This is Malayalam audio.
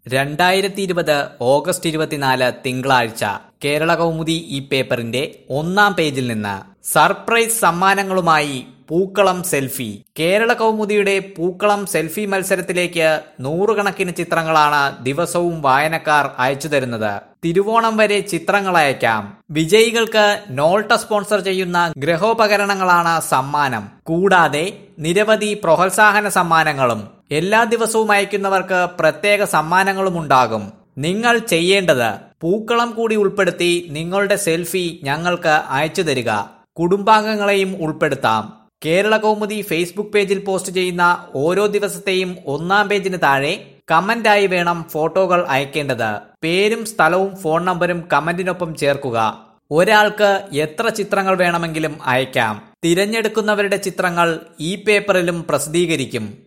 രണ്ടായിരത്തി ഇരുപത് ഓഗസ്റ്റ് ഇരുപത്തിനാല് തിങ്കളാഴ്ച കേരള കൗമുദി ഈ പേപ്പറിന്റെ ഒന്നാം പേജിൽ നിന്ന് സർപ്രൈസ് സമ്മാനങ്ങളുമായി പൂക്കളം സെൽഫി കേരള കൗമുദിയുടെ പൂക്കളം സെൽഫി മത്സരത്തിലേക്ക് നൂറുകണക്കിന് ചിത്രങ്ങളാണ് ദിവസവും വായനക്കാർ അയച്ചു തരുന്നത് തിരുവോണം വരെ ചിത്രങ്ങൾ അയക്കാം വിജയികൾക്ക് നോൾട്ട സ്പോൺസർ ചെയ്യുന്ന ഗൃഹോപകരണങ്ങളാണ് സമ്മാനം കൂടാതെ നിരവധി പ്രോത്സാഹന സമ്മാനങ്ങളും എല്ലാ ദിവസവും അയക്കുന്നവർക്ക് പ്രത്യേക സമ്മാനങ്ങളും ഉണ്ടാകും നിങ്ങൾ ചെയ്യേണ്ടത് പൂക്കളം കൂടി ഉൾപ്പെടുത്തി നിങ്ങളുടെ സെൽഫി ഞങ്ങൾക്ക് അയച്ചു തരിക കുടുംബാംഗങ്ങളെയും ഉൾപ്പെടുത്താം കേരള കൗമുദി ഫേസ്ബുക്ക് പേജിൽ പോസ്റ്റ് ചെയ്യുന്ന ഓരോ ദിവസത്തെയും ഒന്നാം പേജിന് താഴെ കമന്റായി വേണം ഫോട്ടോകൾ അയക്കേണ്ടത് പേരും സ്ഥലവും ഫോൺ നമ്പരും കമന്റിനൊപ്പം ചേർക്കുക ഒരാൾക്ക് എത്ര ചിത്രങ്ങൾ വേണമെങ്കിലും അയക്കാം തിരഞ്ഞെടുക്കുന്നവരുടെ ചിത്രങ്ങൾ ഈ പേപ്പറിലും പ്രസിദ്ധീകരിക്കും